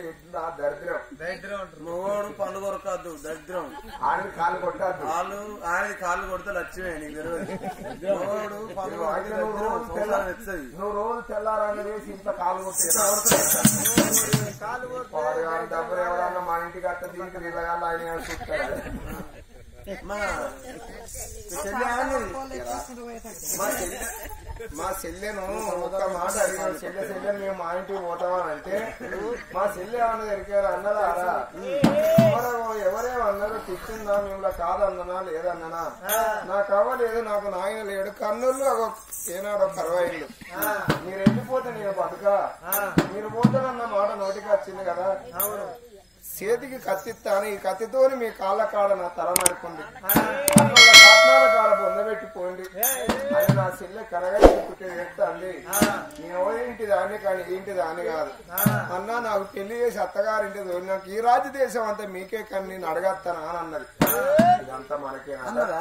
ఎట్లా దరిద్రం దరిద్రం అంటారు మొగోడు పండు కొరకద్దు దరిద్రం ఆడిని కాలు కొట్టద్దు కాళ్ళు ఆయనది కాళ్ళు కొడితే లక్ష్యమే నీకు తెలియదు మొగోడు పండు నువ్వు కొడితే అయితే నువ్వు దరిద్రం, రోజు సంసారం తెల్ల- ఎత్తది నువ్వు రోజు తెల్లారన్న వేసి ఇంట్లో కాలు కొట్టే కాలు కొడితే వాడు కానీ డబ్బులు ఎవరన్నా మా ఇంటికి అట్ట దీనికి వీళ్ళగాళ్ళు ఆయన ఏమో చూస్తాడు మన చెల్లి ఆడినది. మా చెల్లె మా చెల్లెను ఒక్క మాట అడిగిన చెల్లె చెల్లె మేము మా ఇంటికి పోతామని అంటే మా చెల్లె ఏమన్నా ఎరికారు అన్నదారా ఎవరో ఎవరేమన్నారు తిట్టిందా మిమ్మల్ని కాదన్ననా లేదన్ననా నాకు అవ్వలేదు నాకు నాయన లేడు కన్నుల్లో ఒక ఏనాడో కరవైండు మీరు వెళ్ళిపోతే నేను బతుక మీరు పోతానన్న మాట నోటికి వచ్చింది కదా చేతికి కత్తిస్తాను ఈ కత్తితోని మీ కాళ్ళ కాడ నా తల నరుకుంది అన్నుల కట్నాల కాడ పొందబెట్టిపోండి అది నా చెల్లె కరగా పుట్టే చెప్తాంది నేను ఇంటి దాన్ని కానీ ఇంటి దాన్ని కాదు అన్న నాకు పెళ్లి చేసి అత్తగారింటి తోలి నాకు ఈ రాజ్య దేశం అంతా మీకే కానీ నేను అడగత్తానా అని అన్నది ఇదంతా మనకే అన్నదా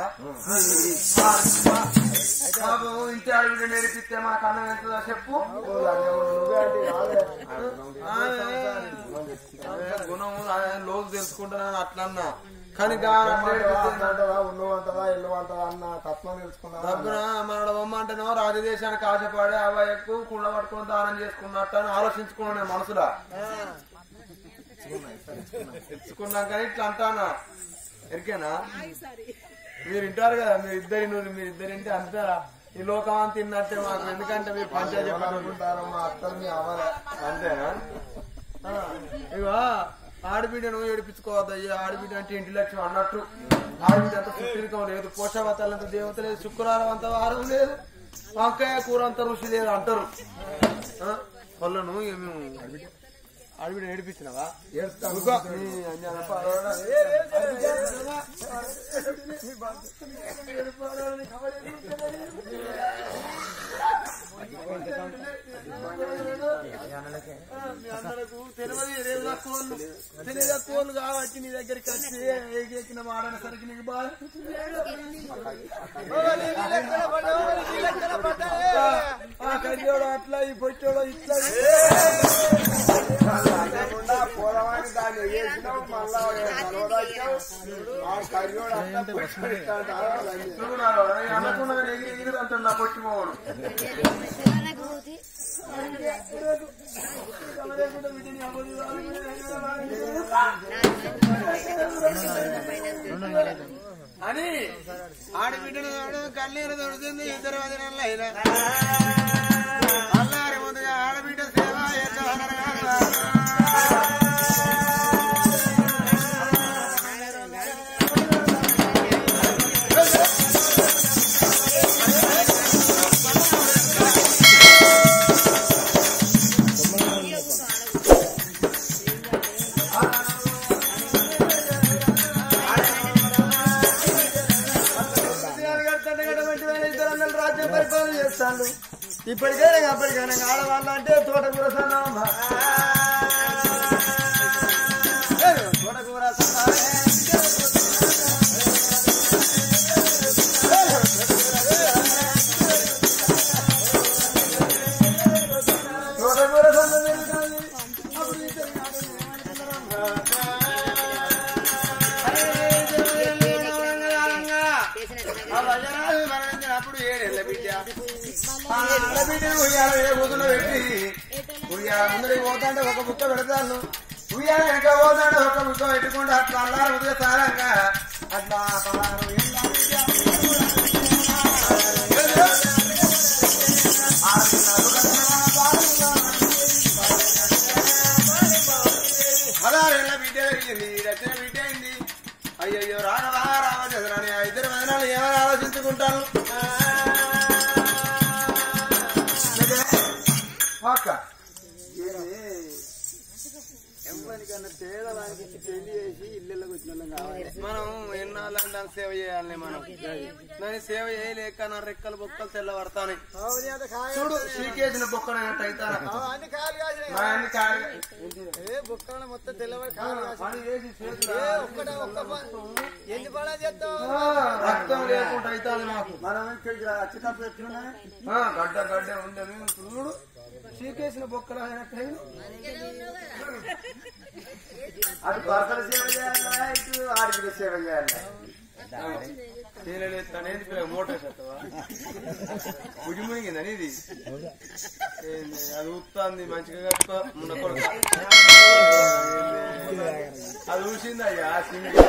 బాబు ఇంటి అడుగు నేర్పిస్తే మా కన్నం ఎంతుందో చెప్పు నువ్వే అంటే కాదే. అదే గుణము అదే లోతు తెలుసుకుంటానని అట్లా అన్నా కానీ గా అమ్మంటదా, అమ్మంటదా, ఉన్నవంటదా ఇల్లువంటదా అన్న తత్వం తెలుసుకున్నా డబ్బున మన బొమ్మ అంటేనో రాజదేశానికి ఆశపడి అబ్బాయికు కుండ పట్టుకొని దానం చేసుకున్నట్టు అని ఆలోచించుకున్నాను నేను మనసులో తెచ్చుకున్నాం కానీ ఇట్లా అంటానా ఎరికేనా మీరు వింటారు కదా మీరు ఇద్దరి నువ్వు మీరు ఇద్దరి ఇంటే అంటారా ఈ లోకం అంతా తిన్నట్టే మాకు ఎందుకంటే మీరు పంచాయతీ చెప్పారు అనుకుంటారు మా అత్తలు మీ అవ్వలే అంతేనా ఆ, ఇగో ఆడబిడ్డను ఏడిపించుకోవద్దయ్యా ఆడబిడ్డ అంటే ఇంటి లక్ష్యం అన్నట్టు ఆడబిడ్డ అంత సుఖీకం లేదు పోషవతాలంత దేవత లేదు శుక్రవారం అంత వారం లేదు వంకాయ కూర అంత రుచి లేదు అంటారు ఆ, వాళ్ళను ఇక మేము ఆడబిడ్డ ఏడిపించినావా ఏడుస్తాను ఇదిగో, నీ అన్యాయ పారోడా. మీ అన్నలకు తెలియదు రేపు తక్కువలు తెలియదు తక్కువలు కాబట్టి నీ దగ్గరికి వచ్చి ఎక్కిన మాడనేసరికి నీకు బాగా ఆ కయ్యోడు అట్లా ఈ పొట్టోడు ఇట్లా లేకుండా పోదామని దాన్ని వేసినావు మళ్ళా కలవదాచావు. ఆ కర్యోడు అంతా పుష్కరిస్తాడు. అలా చూడాలి అనకుండా ఎగిరి ఎగిరి అంటున్నా పొట్టిపోవడు అని ఆడబిడ్డను తోడు కన్నీరు తొడుతుంది ఇద్దరు వదినలు అయినా అల్లారి ముందుగా ఆడబిడ్డ సేవ రాజ్యం పరిపాలన చేస్తాడు ఇప్పటికైనా అప్పటికైనా ఆడవాళ్ళు అంటే తోటకూర సన్నమ్మ తోటకూర తోటకూర అప్పుడు ఏడేళ్ళ బిడ్డ ఆ ఆడబిడ్డ ఉయ్యాల వేయబోతున్న పెట్టి ఉయ్యాల ముందరికి పోతాంటే ఒక బుక్క పెడతాను ఉయ్యాల వెనక పోతాంటే ఒక బుక్క పెట్టుకుంటే అట్లా అల్లారు ఉదయ సారంగా అట్లా పలారు ఏళ్ళ బిడ్డ. పదహారేళ్ళ బిడ్డ పెరిగింది రచన బిడ్డ అయింది అయ్యయ్యో రానవా రావని ఆ ఇద్దరు వదనాలు ఏమని ఆలోచించుకుంటాను అక్క ఎవరికన్నా పేదవానికి పెళ్లి చేసి ఇళ్ళకి వచ్చిన వాళ్ళం కావాలి మనం ఎన్నాళ్ళని దాన్ని సేవ చేయాలి మనం దాన్ని సేవ చేయలేక నా రెక్కలు బొక్కలు తెల్లబడతాను అవును అంత కాయ చూడు శ్రీకేసిన బొక్కనైనట్టు అవుతాను అన్ని కాయలు కాసినాయి మా అన్ని కాయలు ఏ బుక్కలు మొత్తం తెల్లవారు కాయలు కాసినాయి పని చేసి చేతులు ఏ ఒక్కటే ఒక్క ప- ఎన్ని పడా చేస్తావు ఆ, రక్తం లేకుండా అవుతాది నాకు మనం ఇక్కడికి వచ్చేటప్పుడు ఎట్లున్నా ఆ, గడ్డ గడ్డ ఉండదు చూడు చీకేసిన బొక్కలు అయినట్టు అటు భర్తల సేవ చేయాలా ఇటు ఆడికి సేవ చేయాలా తనేది మోటార్ చేస్తావా గుడి మునిగిందని ఇది ఏంది, అది ఉత్తాంది మంచిగా కట్టుకో మున్న కొడుకు అది ఊసింది అయ్యా సింగి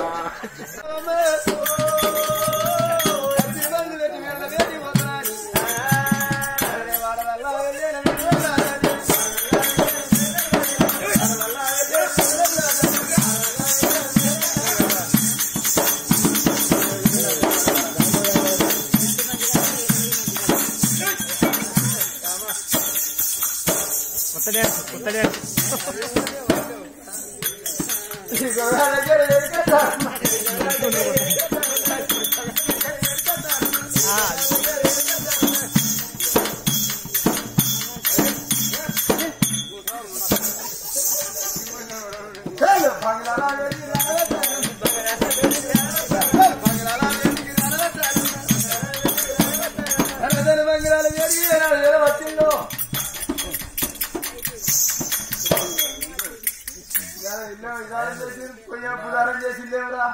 పుదారం చేసిందేమరా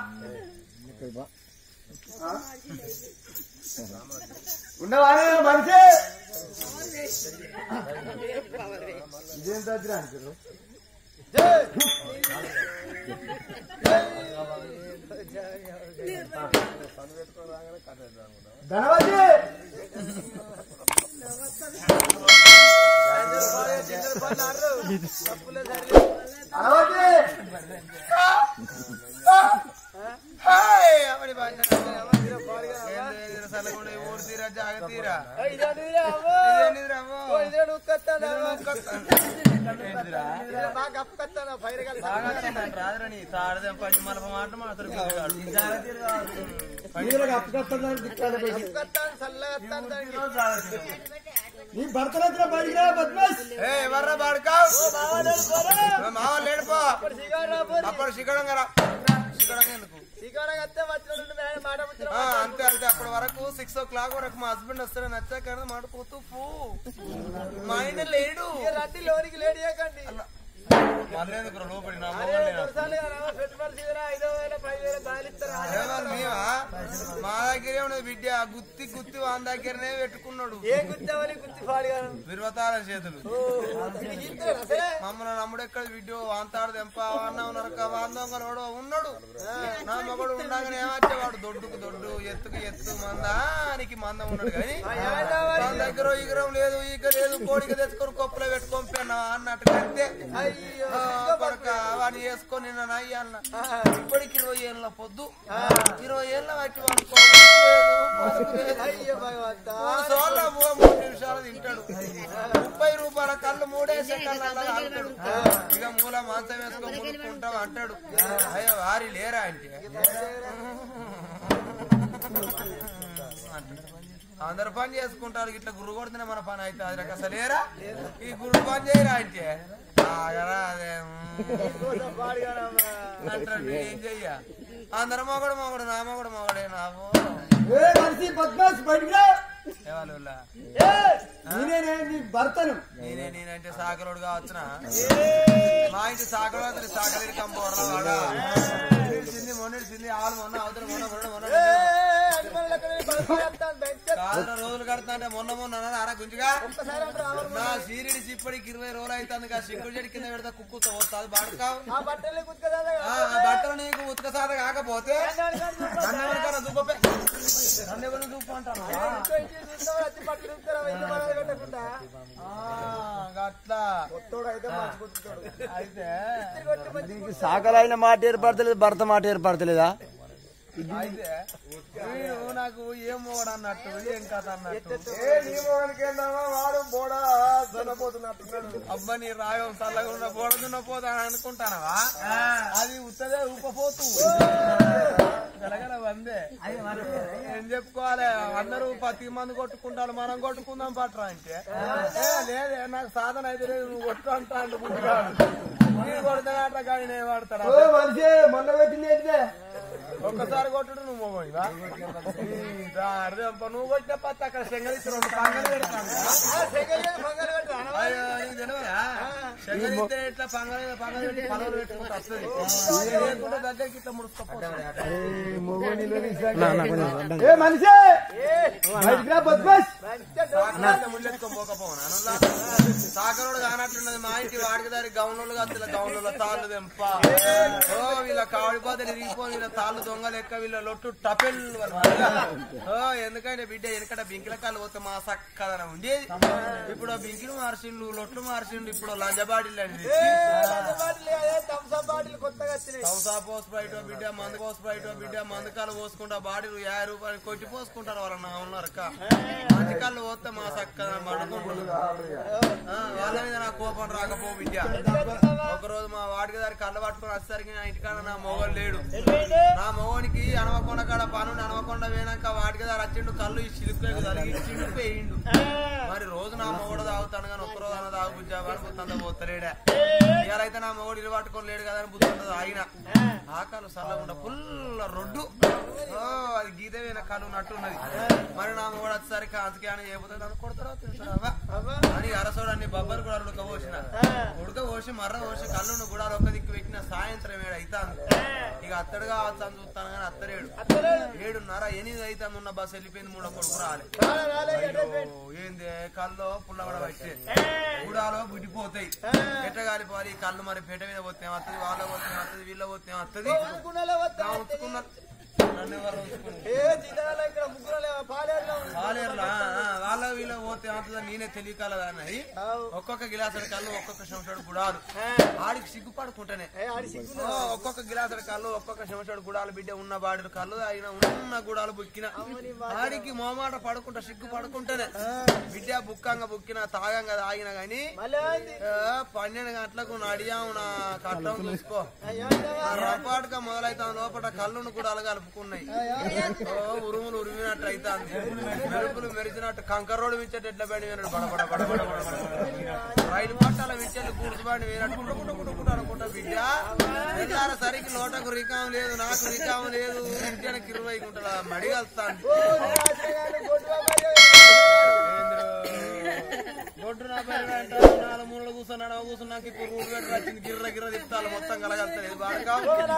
ఉన్నవానే మనిషి ఇదేం దగ్గర అంటారు ధనవతి ధనవతి ఊరు తీరా జాగ తీరా రాదురని తాడదేం పని మలప మాట మాత్రం నీళ్ళకి అప్పగొస్తాను దిక్కాల పెట్టి నీ భర్తలతో బయటికి బద్మాష్ ఏ ఎవర్రా బాడుకావు మావ లేడుపో అప్పుడు శిఖరంగా రా శిఖరంగా ఎందుకు ఆ, అంతే అంతే అప్పటి వరకు సిక్స్ ఓ క్లాక్ వరకు మా హస్బెండ్ వస్తాడు నచ్చాక మాడిపోతూ పో మా ఆయన లేడు రండి లోనికి లేడీ చేయకండి మళ్ళీ ఎందుకు రా లోపలి నా మొగలు లేనా? పెట్టుబడి తీరా ఐదో వేల పది వేల బాగా ఇస్తారా ఏమన్నా మేమా మా దగ్గరే ఉన్నది బిడ్డ గుత్తి గుత్తి వాని దగ్గరనే పెట్టుకున్నాడు ఏ గుర్తామని గుర్తి పాడుగాను విర్వతాల చేతులు ఇస్తారా అసలే మమ్మల్ని నమ్ముడు ఎక్కడ వీడియో వాంతాడు దెంప వాడిన నరక వాందొంగ వాడు ఉన్నాడు నా మగడు ఉండగానే ఏమచ్చేవాడు దొడ్డుకు దొడ్డు ఎత్తుకు ఎత్తు మందానికి మందం ఉన్నాడు కానీ తన దగ్గర ఈగరం లేదు ఈగ లేదు కోడికి తెచ్చుకొని కొప్పలో పెట్టుకొని పోయినా అన్నట్టు అంతే అయ్యో కొడక వాడిని వేసుకొని నిన్న నయ్య అన్న ఇప్పటికి ఇరవై ఏళ్ళ పొద్దు ఇరవై ఏళ్ళ వచ్చి వాడుకోలేదు అయ్యో భగవంత మూడు సోళ్ళ మూడు మూడు నిమిషాలు తింటాడు ముప్పై రూపాయల కళ్ళు మూడే సెకండ్ల తాగుతాడు ఇక మూల మాంసం వేసుకొని ముడుకుంటాం అంటాడు అయ్యో వారి లేరా అంటే అందరు పని చేసుకుంటారు ఇట్లా గురు కొడితేనే మన పని అయితే అది నాకు అసలు లేరా ఈ గురు పని చేయరా అంటే ఆగరా అదే ఉమ్. పాడుగానమ్మా అంటాడు ఏం చెయ్య అందరు మొగడు మొగడు నా మొగడు మొగడే నావు ఏ మనిషి బద్మాష్ బయటికి రా ఎవరు నేనే నీ భర్తను నేనే నేనంటే సాకరోడు కావచ్చునా మా ఇంటి సాకరు అతని సాకరి కంపోవడం వాడా సింది మొన్నటి ఆలు మొన్న అవతల మొన్న మొన్న మొన్న కాదు రోజులు కడతా అంటే మొన్న మొన్న అన్నాడు, అరా గుంజుగా నా సీరియడి ఇప్పటికి ఇరవై రోజులు అవుతుంది ఆ సిక్కుడు చెడి కింద పెడతా కుక్కుతో వస్తుంది బాడుకావు ఆ బట్టలు కుట్టుకదా ఆ ఆ బట్టలు నీకు ఉతక సాధ కాకపోతే నన్ను ఎవరికైనా దుబ్బపే నన్ను ఎవరిని దుప్పు అంటాను వచ్చి బట్టలు కుట్టుతారా ఇల్లు మనది కట్టకుండా అట్లా అయితే మంచి కుట్టుతాడు అయితే సాకలైన మాట ఏర్పడతలేదు భర్త మాట ఏర్పడతలేదా అయితే వీడు నాకు ఏం మోడు అన్నట్టు ఏం కథ అన్నట్టు ఏ నీ మొగనికి ఏందమ్మా వాడు బోడా చల్లపోతున్నట్టున్నాడు అబ్బా నీ రాయం చల్లగా ఉన్న గోడ దున్నపోతా అని అనుకుంటానవా అది ఉత్తదే ఊపపోతూ గలగల వందే ఏం చెప్పుకోవాలి అందరూ పది మంది కొట్టుకుంటారు మనం కొట్టుకుందాం పట్రా అంటే ఏ, లేదే నాకు సాధన అయితే లేదు నువ్వు కొట్టు అంటా అంటే ముందుగాడు నేను కొడతానట కానీ నేను వాడతాడా ఓ మనిషి మొన్న పెట్టింది ఏంటిదే ఒక్కసారి కొట్టుడు నువ్వు మొగోడివా నువ్వు కొట్టిన పత్తి అక్కడ శంగలిచ్చి రెండు పంగలు పెడతాను అయ్యో, నీకు చెగరిస్తే ఇట్లా పంగ పంగ పెట్టి పొలంలో పెట్టుకుంటూ వస్తది. లేకుంటే దగ్గరికి ఇట్లా ముడుచుకోపోతుంది. ఏ మనిషి బయటికి రా బద్మాష్ సాకరోడు ముళ్ళెత్తుకొని పోకపోవునా? అనులా? సాకరోడు కానట్లున్నది మా ఇంటి వాడికి దారి గౌన్లు కత్తుల గౌన్ల తాళ్ళు దెంప ఓ వీళ్ళ కాడిపోతలు ఇరిగిపోయి వీళ్ళ తాళ్ళు దొంగ లెక్క వీళ్ళ లొట్టు టపెల్ ఓ ఎందుకంటే బిడ్డ వెనకట బింకిల కాళ్ళు పోతే మా సక్కదన ఉండేది ఇప్పుడు ఆ బింకిలు మార్చిండు లొట్లు మార్చిండు ఇప్పుడు లంజబాడీలు అండి కొత్తగా వచ్చినాయి సౌసా పోస్ బయట బిడ్డ మందు పోస్ బయట బిడ్డ మందుకాలు పోసుకుంటా బాడీలు యాభై రూపాయలు కొట్టి పోసుకుంటారు వాళ్ళ నా ఉన్నారక్క మందుకాళ్ళు పోతే మా సక్కదన పడుకుంటున్నారు ఆ, వాళ్ళ మీద నా కోపం రాకపో విద్య ఒక రోజు మా వాడికి దారి కళ్ళ పట్టుకొని వచ్చేసరికి నా ఇంటికాడ నా మొగలు లేడు నా మొగనికి అనవకొండ కాడ పనుండి అనవకొండ పోయినాక వాడికి దారి వచ్చిండు కళ్ళు ఈ చిలుపు కలిగి చిలిపోయిండు మరి రోజు నా మొగడు తాగుతాను కానీ ఒక్క రోజు అన్న తాగు బుజ్జా వాడు బుత్తంత పోతలేడా ఇవాళైతే నా మొగడు ఇల్లు పట్టుకొని లేడు కదా అని బుత్తంత తాగిన ఆకాలు చల్లకుండా ఫుల్ రొడ్డు ఓ అది గీత వేన కళ్ళు నట్టున్నది మరి నా మొగడు వచ్చేసరికి అంతకే అని చేయబోతుంది నన్ను కొడతారో తింటారా అని అరసోడు అన్ని బొబ్బరు కూడా ఉడక పోసిన ఉడక పోసి మర్ర పోసి కళ్ళు కూడా ఒక దిక్కు పెట్టిన సాయంత్రం ఏడు అవుతాను ఇక అత్తడుగా వచ్చాను చూస్తాను కానీ అత్తరేడు ఏడున్నర ఎనిమిది అవుతాను ఉన్న బస్సు వెళ్ళిపోయింది మూడో కొడుకు రాలే అయ్యో, ఏంది కళ్ళు పుల్లగడ పట్టే గుడాలో బుడ్డిపోతాయి ఎట్ట కాలిపోవాలి ఈ కళ్ళు మరి పెట్ట మీద పోతే వస్తుంది వాళ్ళ పోతే వస్తుంది వీళ్ళ పోతే వస్తుంది నా ఉంచుకున్న నన్ను ఎవరు ఉంచుకున్నారు ఏ జీతాలు ఇక్కడ ముగ్గురు పాలేరు పాలేరులా ఆ, వాళ్ళ వీళ్ళ పోతే అవుతుందా నేనే తెలియకలదా అన్నది ఒక్కొక్క గిలాసడి కళ్ళు ఒక్కొక్క సంవత్సరాడు గుడాలు ఆడికి సిగ్గుపడుకుంటేనే ఓ, ఒక్కొక్క గిలాసడి కళ్ళు ఒక్కొక్క సంవత్సరాడు గుడాలు బిడ్డ ఉన్న బాడి కళ్ళు అయిన ఉన్న గుడాలు బుక్కిన ఆడికి మోమాట పడుకుంటా సిగ్గు పడుకుంటేనే బిడ్డ బుక్కంగా బుక్కిన తాగంగా తాగిన గాని ఆ, పన్నెండు గంటలకు నడియాము నా కట్టం చూసుకో రపాటుగా మొదలైతాం లోపల కళ్ళును కూడా కలుపుకున్నాయి ఓ ఉరుములు ఉరిమినట్టు అవుతాంది మెరుపులు మెరిచినట్టు కంకరోడు విచ్చేట ఎట్లా బండి వినడు బడబడ బడబడ బడబడ రైలు పట్టాల విచ్చేట్లు కూర్చు బండి వినట్టు కుట్టు కుట్టు కుట్టు కుట్టు అనుకుంటా బిడ్డ వెళ్ళార సరికి లోటకు రికాం లేదు నాకు రికాం లేదు ఇంటికి ఇరవై గుంటల మడి కలుస్తాను బొడ్డు నా పేరు వెంట నాలుగు మూలలో కూర్చున్నాడు కూర్చున్నాక ఇప్పుడు రూట్ పెట్టి వచ్చింది గిర్ర గిర్ర తిప్పాలి మొత్తం కలగలుగుతుంది బాగా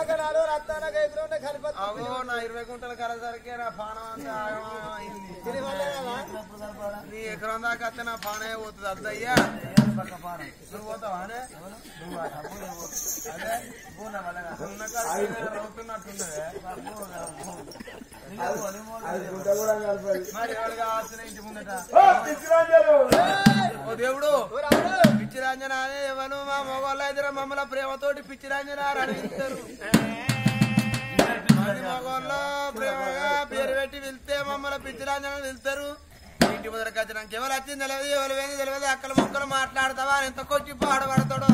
అవో నా ఇరవై గుంటలు కలసరికి నా పానం అంతా అయింది నీ ఎకరం దాకా వస్తే నా పానే పోతుంది అద్దయ్యా నువ్వు పోతావా అనే? అదే ఉన్న కాడికి రవ్వుతున్నట్టుంటదే. అది గుంట కూడా కలపాలి మరి ఎవరు కావాల్సిన ఇంటి ముందట పిచ్చిరాజాలు ఓ దేవుడు పిచ్చిరాంజన అనే ఎవరు మా మగవాళ్ళు అయితే మమ్మల్ని ప్రేమతోటి పిచ్చిరాంజన అని అడిగిస్తారు మరి మగవాళ్ళు ప్రేమగా పేరు పెట్టి వెళ్తే మమ్మల్ని పిచ్చిరాంజన వెళ్తారు ఇంటి ముందరకు వచ్చినాక ఎవరు వచ్చింది తెలియదు ఎవరు వేది తెలియదు అక్కల మొక్కలు మాట్లాడతావా ఎంత కొట్టి పాడబడతాడో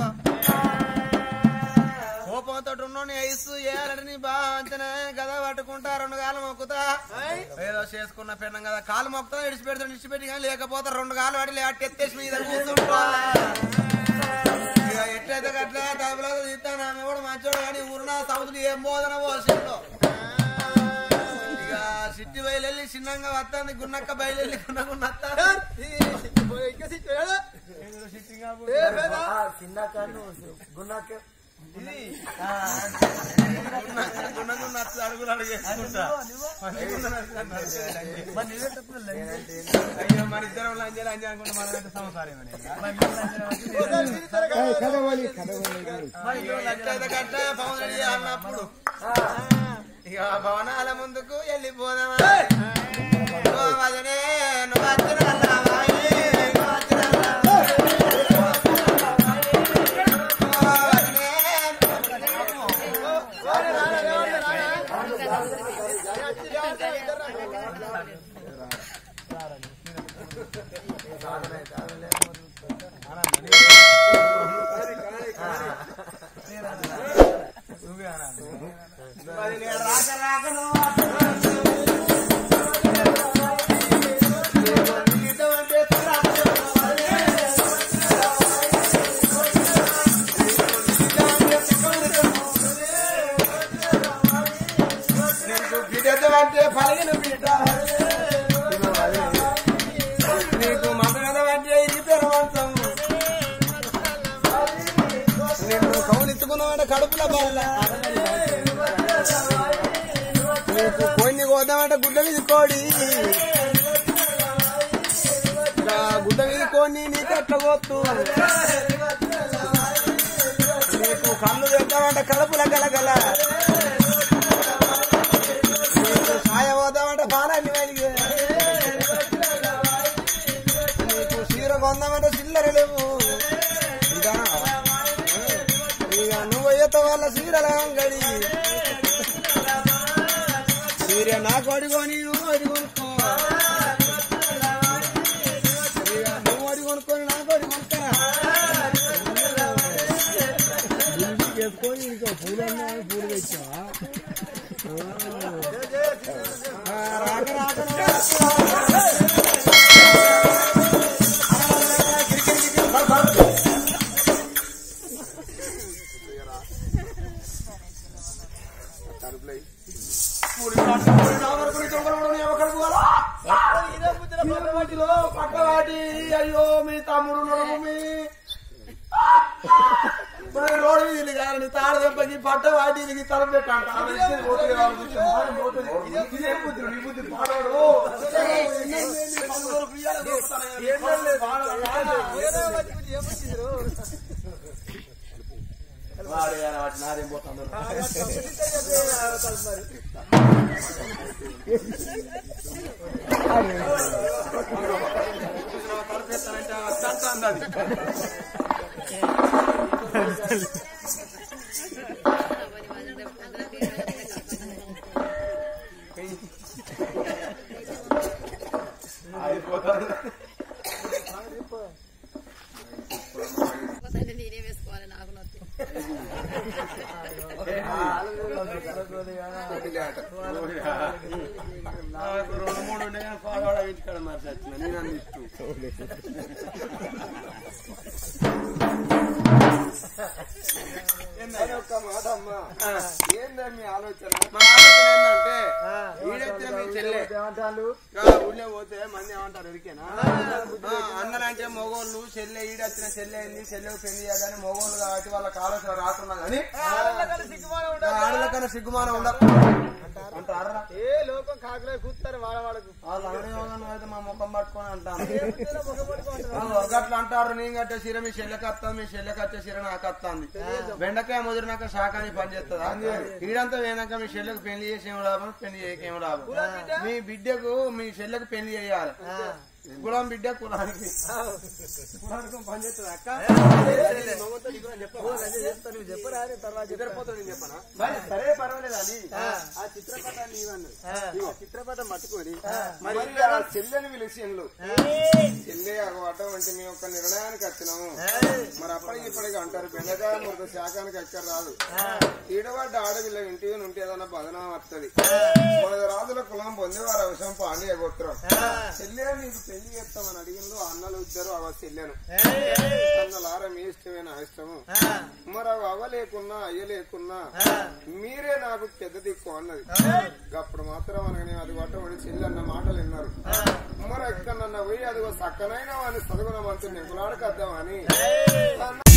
కోపంతో ఉన్నోని ఐసు ఏలని నీ బాంచన గద పట్టుకుంటా రెండు కాలు మొక్కుతా ఏదో చేసుకున్న పెన్నం కదా కాలు మొక్కుతా ఇడిచిపెడతా ఇడిచిపెట్టి కానీ లేకపోతే రెండు కాలు పడి లేట్ ఎత్తేసి మీద కూర్చుంటా ఇక ఎట్లయితే గట్లే డబ్బులో తీస్తాను ఆమె కూడా మంచోడు కానీ ఊరునా సౌతులు ఏం బోధన పోసిందో ఇక సిట్టి బయలు చిన్నంగా వస్తుంది గున్నక్క బయలు గున్న గున్న చిన్న కన్ను గున్నాకే ఇది గున్న గున్న గున్న అడుగులు అడిగేసుకుంటా అయ్యో మన ఇద్దరం లంజాలు లంజా అనుకుంటే మన అంటే సంసారం కట్ట పవన్ రెడ్డి అన్నప్పుడు ఇక భవనాల ముందుకు వెళ్ళిపోదామా ఓ వదినే, నువ్వు వచ్చిన అల్లావాయి, నువ్వు వచ్చిన అల్లావాయి. ఓ వదినే, వదినే, రాక రాక నువ్వు ఇటువంటి నీకు బిడ్డవంటే పలిగిన బిడ్డ నీకు మంత్రవంటే ఇది పెరవంతం కడుపుల బల్ల నీకు కొన్ని కోద్దామంటే గుడ్డ మీద కోడి ఇంకా గుడ్డ మీద కోని నీకు ఎట్ల పోతు నీకు కళ్ళు పెట్టామంటే కడుపుల గలగల నీకు సాయ పోదామంటే బాణాన్ని వెలిగే నీకు చీర కొందామంటే చిల్లర లేవు ఇంకా ఇక నువ్వు ఈత వాళ్ళ చీరల అంగడి చీర నాకు అడిగోని నువ్వు అడి కొనుక్కో ఇక నువ్వు అడి కొనుక్కొని నాకు అడి కొనుక్కరా చెప్పుకొని ఇంకా పూలన్నా పూలు తెచ్చావా రాక రాక పక్కవాటి అయ్యో మీ తమ్ముడు నడుము మీ మరి రోడ్డు మీద కానీ తాడు దెబ్బకి పట్ట వాటి ఇది తలం పెట్టంట నాదేం పోతాను పోతాంటే నేనే వేసుకోవాలి నాకు నొత్తి నాకు రెండు మూడు ఉండే కానీ పాడవాడ ఇంటికాడ మరి చచ్చిన నేను అన్ని ఇష్టం ఒక్క మాట అమ్మా ఏందా మీ ఆలోచన మా ఆలోచన ఏంటంటే ఈడెత్తిన మీ చెల్లె ఏమంటారు ఇంకా ఊళ్ళో పోతే మంది ఏమంటారు ఎరికేనా అన్నలంటే మగోళ్ళు చెల్లె ఈడొచ్చిన చెల్లె అయింది చెల్లెకు పెళ్లి చేయాలని మగోళ్ళు కాబట్టి వాళ్ళకి ఆలోచన రాకున్నా కానీ ఆడలకన్నా సిగ్గుమానం ఉండదు అంటారా ఏ లోకం కాకలే కూతారు వాడవాడకు వాళ్ళు అనగానే అయితే మా ముఖం పట్టుకొని అంటాను ఆ, గట్ల అంటారు నేను కట్టే సీర మీ చెల్లెకి వస్తుంది మీ చెల్లెకి వచ్చే సీర నాకు వస్తుంది బెండకాయ ముదిరినాక శాఖని పని చేస్తుందా ఈడంతా వేనాక మీ చెల్లెకు పెళ్లి చేసి ఏం లాభం పెళ్లి చేయక ఏం లాభం మీ బిడ్డకు మీ చెల్లెకు పెళ్లి చేయాలి కులం బిడ్డ కులానికి కులానికి పని చేస్తుంది అక్క మగతో దిగురా చెప్పు. చెప్పరా తర్వాత నిద్రపోతాడు నేను చెప్పనా మరి సరే పర్వాలేదు అని ఆ చిత్రపటాన్ని ఇవ్వండి ఇగో చిత్రపటం పట్టుకొని మరి ఆ చెల్లెని విషయంలో చెల్లె అగవటం అంటే మేము ఒక నిర్ణయానికి వచ్చినాము మరి అప్పటికి ఇప్పటికి అంటారు బెండకాయ మురద శాఖానికి ఎక్కడ రాదు ఈడబడ్డ ఆడపిల్ల ఇంటి ఉంటే ఏదైనా బదనం వస్తుంది మన రాజుల కులం పొందేవారు అవసరం పాండ్య గోత్రం చెల్లె నీకు పెళ్లి చేస్తామని అడిగిందో అన్నలు ఇద్దరు అవ చెల్లెను అన్నలార మీ ఇష్టమే నా ఇష్టము మరి అవి అవ్వ లేకున్నా అయ్య లేకున్నా మీరే నాకు పెద్ద దిక్కు అన్నది అప్పుడు మాత్రం అనగానే అది కొట్టబడి చెల్లి అన్న మాటలు విన్నారు మరి ఎక్కడన్నా పోయి అది సక్కనైన వాడిని చదువున మంచి నింపులాడకద్దామని